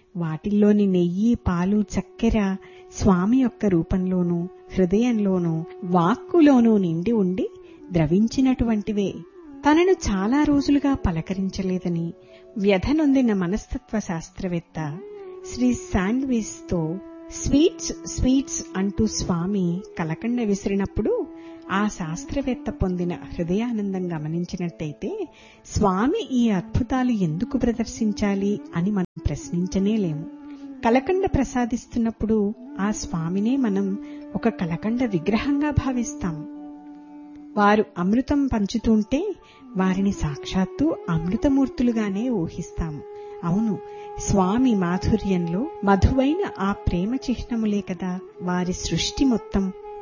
వాటిల్లోని నెయ్యి పాలు చక్కెర స్వామి యొక్క రూపంలోనూ హృదయంలోనూ వాక్కులోనూ నిండి ఉండి ద్రవించినటువంటివే తనను చాలా రోజులుగా పలకరించలేదని వ్యధనొందిన మనస్తత్వ శాస్త్రవేత్త శ్రీ శాండ్విచ్తో స్వీట్స్ స్వీట్స్ అంటూ స్వామి కలకండ విసిరినప్పుడు ఆ శాస్త్రవేత్త పొందిన హృదయానందం గమనించినట్టయితే స్వామి ఈ అద్భుతాలు ఎందుకు ప్రదర్శించాలి అని మనం ప్రశ్నించనే లేము కలకండ ప్రసాదిస్తున్నప్పుడు ఆ స్వామినే మనం ఒక కలకండ విగ్రహంగా భావిస్తాం వారు అమృతం పంచుతుంటే వారిని సాక్షాత్తు అమృతమూర్తులుగానే ఊహిస్తాము అవును స్వామి మాధుర్యంలో మధువైన ఆ ప్రేమ చిహ్నములే కదా వారి సృష్టి మొత్తం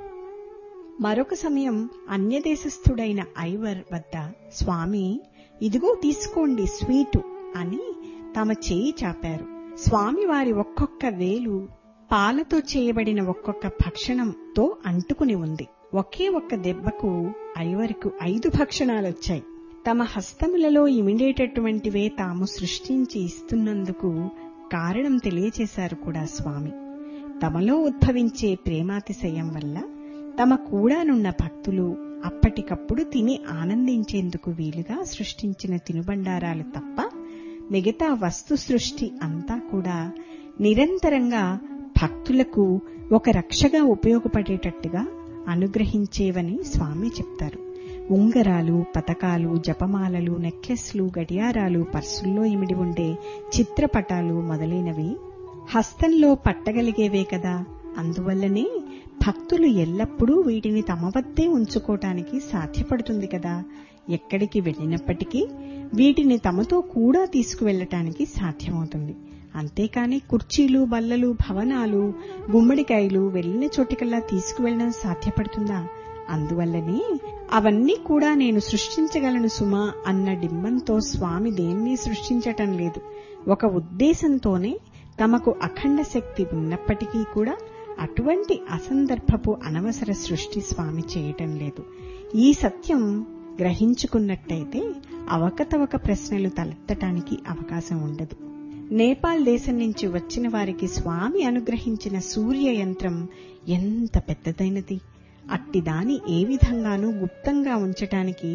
మరొక సమయం అన్యదేశస్థుడైన ఐవర్ వద్ద స్వామి ఇదిగో తీసుకోండి స్వీటు అని తమ చేయి చాపారు స్వామి వారి ఒక్కొక్క వేలు పాలతో చేయబడిన ఒక్కొక్క భక్షణంతో అంటుకుని ఉంది ఒకే ఒక్క దెబ్బకు ఐవరుకు ఐదు భక్షణాలొచ్చాయి తమ హస్తములలో ఇమిడేటటువంటివే తాము సృష్టించి ఇస్తున్నందుకు కారణం తెలియచేశారు కూడా స్వామి తమలో ఉద్భవించే ప్రేమాతిశయం వల్ల తమ కూడానున్న భక్తులు అప్పటికప్పుడు తిని ఆనందించేందుకు వీలుగా సృష్టించిన తినుబండారాలు తప్ప మిగతా వస్తు సృష్టి అంతా కూడా నిరంతరంగా భక్తులకు ఒక రక్షగా ఉపయోగపడేటట్టుగా అనుగ్రహించేవని స్వామి చెప్తారు ఉంగరాలు పతకాలు జపమాలలు నెక్లెస్లు గడియారాలు పర్సుల్లో ఇమిడి ఉండే చిత్రపటాలు మొదలైనవి హస్తంలో పట్టగలిగేవే కదా అందువల్లనే భక్తులు ఎల్లప్పుడూ వీటిని తమ వద్దే ఉంచుకోవటానికి సాధ్యపడుతుంది కదా ఎక్కడికి వెళ్ళినప్పటికీ వీటిని తమతో కూడా తీసుకువెళ్ళటానికి సాధ్యమవుతుంది అంతేకాని కుర్చీలు బల్లలు భవనాలు గుమ్మడికాయలు వెళ్లిన చోటికల్లా తీసుకువెళ్ళడం సాధ్యపడుతుందా అందువల్లనే అవన్నీ కూడా నేను సృష్టించగలను సుమా అన్న డిమ్మంతో స్వామి దేన్ని సృష్టించటం లేదు ఒక ఉద్దేశంతోనే తమకు అఖండ శక్తి ఉన్నప్పటికీ కూడా అటువంటి అసందర్భపు అనవసర సృష్టి స్వామి చేయటం లేదు ఈ సత్యం గ్రహించుకున్నట్టయితే అవకతవక ప్రశ్నలు తలెత్తటానికి అవకాశం ఉండదు నేపాల్ దేశం నుంచి వచ్చిన వారికి స్వామి అనుగ్రహించిన సూర్య యంత్రం ఎంత పెద్దదైనది అట్టిదాని ఏ విధంగానూ గుప్తంగా ఉంచటానికి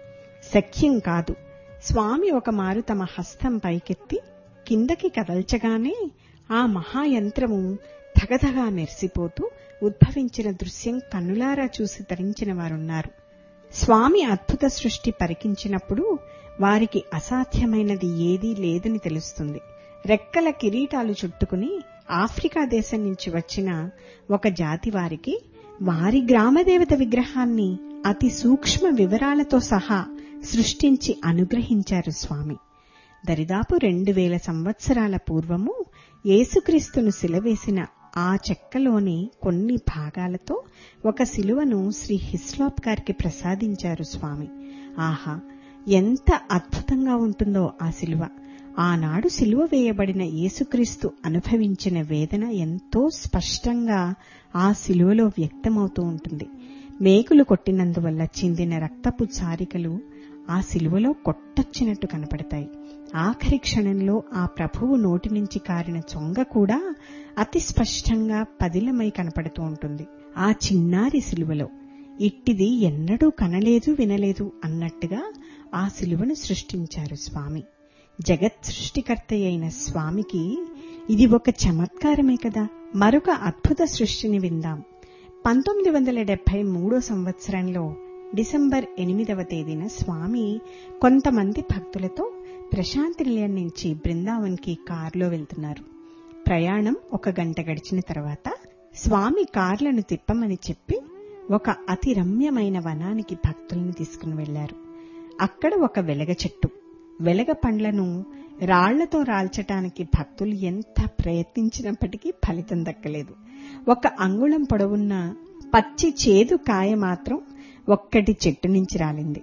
శక్యం కాదు స్వామి ఒక మారు తమ హస్తం పైకెత్తి కిందకి కదల్చగానే ఆ మహాయంత్రము ధగధగా మెరిసిపోతూ ఉద్భవించిన దృశ్యం కన్నులారా చూసి తరించిన వారున్నారు స్వామి అద్భుత సృష్టి పరికించినప్పుడు వారికి అసాధ్యమైనది ఏదీ లేదని తెలుస్తుంది రెక్కల కిరీటాలు చుట్టుకుని ఆఫ్రికా దేశం నుంచి వచ్చిన ఒక జాతి వారికి వారి గ్రామదేవత విగ్రహాన్ని అతి సూక్ష్మ వివరాలతో సహా సృష్టించి అనుగ్రహించారు స్వామి దరిదాపు రెండు వేల సంవత్సరాల పూర్వము యేసుక్రీస్తును సిలవేసిన ఆ చెక్కలోని కొన్ని భాగాలతో ఒక శిలువను శ్రీ హిస్లాప్ గారికి ప్రసాదించారు స్వామి ఆహా ఎంత అద్భుతంగా ఉంటుందో ఆ శిలువ ఆనాడు సిలువ వేయబడిన యేసుక్రీస్తు అనుభవించిన వేదన ఎంతో స్పష్టంగా ఆ సిలువలో వ్యక్తమవుతూ ఉంటుంది మేకులు కొట్టినందువల్ల చిందిన రక్తపు చారికలు ఆ సిలువలో కొట్టొచ్చినట్టు కనపడతాయి ఆఖరి క్షణంలో ఆ ప్రభువు నోటి నుంచి కారిన చొంగ కూడా అతి స్పష్టంగా పదిలమై కనపడుతూ ఉంటుంది ఆ చిన్నారి సిలువలో ఇట్టిది ఎన్నడూ కనలేదు వినలేదు అన్నట్టుగా ఆ సిలువను సృష్టించారు స్వామి జగత్ సృష్టికర్త అయిన స్వామికి ఇది ఒక చమత్కారమే కదా మరొక అద్భుత సృష్టిని విందాం పంతొమ్మిది వందల డెబ్బై మూడో సంవత్సరంలో డిసెంబర్ ఎనిమిదవ తేదీన స్వామి కొంతమంది భక్తులతో ప్రశాంతి నిలయం నుంచి బృందావన్కి కారులో వెళ్తున్నారు ప్రయాణం ఒక గంట గడిచిన తర్వాత స్వామి కార్లను తిప్పమని చెప్పి ఒక అతి రమ్యమైన వనానికి భక్తుల్ని తీసుకుని వెళ్లారు అక్కడ ఒక వెలగ చెట్టు వెలగ పండ్లను రాళ్లతో రాల్చటానికి భక్తులు ఎంత ప్రయత్నించినప్పటికీ ఫలితం దక్కలేదు ఒక అంగుళం పొడవున్న పచ్చి చేదు కాయ మాత్రం ఒక్కటి చెట్టు నుంచి రాలింది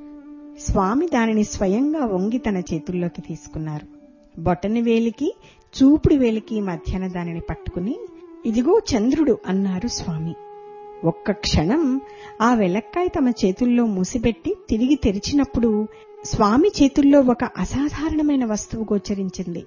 స్వామి దానిని స్వయంగా వంగి తన చేతుల్లోకి తీసుకున్నారు బొటని వేలికి చూపుడు వేలికి మధ్యన దానిని పట్టుకుని ఇదిగో చంద్రుడు అన్నారు స్వామి ఒక్క క్షణం ఆ వెలక్కాయ తమ చేతుల్లో మూసిపెట్టి తిరిగి తెరిచినప్పుడు స్వామి చేతుల్లో ఒక అసాధారణమైన వస్తువు గోచరించింది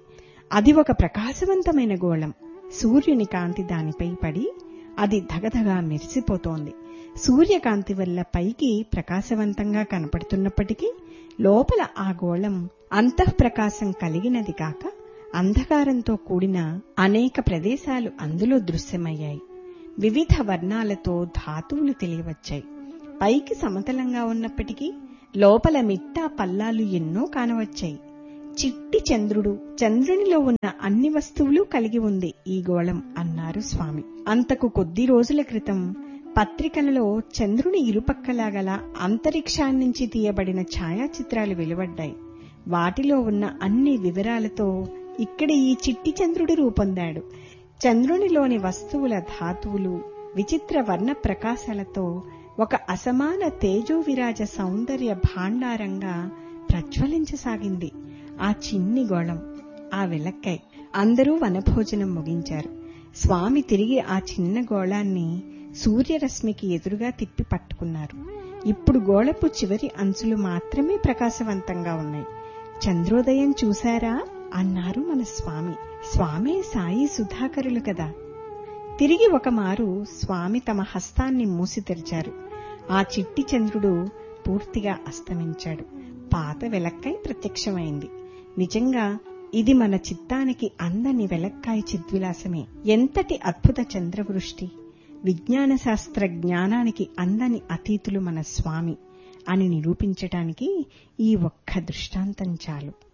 అది ఒక ప్రకాశవంతమైన గోళం సూర్యుని కాంతి దానిపై పడి అది ధగధగా మెరిసిపోతోంది సూర్యకాంతి వల్ల పైకి ప్రకాశవంతంగా కనపడుతున్నప్పటికీ లోపల ఆ గోళం అంతఃప్రకాశం కలిగినది కాక అంధకారంతో కూడిన అనేక ప్రదేశాలు అందులో దృశ్యమయ్యాయి వివిధ వర్ణాలతో ధాతువులు తెలియవచ్చాయి పైకి సమతలంగా ఉన్నప్పటికీ లోపల మిట్టా పల్లాలు ఎన్నో కానవచ్చాయి చిట్టి చంద్రుడు చంద్రునిలో ఉన్న అన్ని వస్తువులు కలిగి ఉంది ఈ గోళం అన్నారు స్వామి అంతకు కొద్ది రోజుల క్రితం పత్రికలలో చంద్రుని ఇరుపక్కలా గల అంతరిక్షాన్నించి తీయబడిన ఛాయాచిత్రాలు వెలువడ్డాయి వాటిలో ఉన్న అన్ని వివరాలతో ఇక్కడ ఈ చిట్టి చంద్రుడు రూపొందాడు చంద్రునిలోని వస్తువుల ధాతువులు విచిత్ర వర్ణ ప్రకాశాలతో ఒక అసమాన తేజోవిరాజ సౌందర్య భాండారంగా ప్రజ్వలించసాగింది ఆ చిన్ని గోళం ఆ వెలక్కై అందరూ వనభోజనం ముగించారు స్వామి తిరిగి ఆ చిన్న గోళాన్ని సూర్యరశ్మికి ఎదురుగా తిప్పి పట్టుకున్నారు ఇప్పుడు గోళపు చివరి అంచులు మాత్రమే ప్రకాశవంతంగా ఉన్నాయి చంద్రోదయం చూశారా అన్నారు మన స్వామి స్వామే సాయి సుధాకరులు కదా తిరిగి ఒక మారు స్వామి తమ హస్తాన్ని మూసి తెరిచారు ఆ చిట్టి చంద్రుడు పూర్తిగా అస్తమించాడు పాత వెలక్కై ప్రత్యక్షమైంది నిజంగా ఇది మన చిత్తానికి అందని వెలక్కాయ చిద్విలాసమే ఎంతటి అద్భుత చంద్రవృష్టి విజ్ఞాన శాస్త్ర జ్ఞానానికి అందని అతీతులు మన స్వామి అని నిరూపించటానికి ఈ ఒక్క దృష్టాంతం చాలు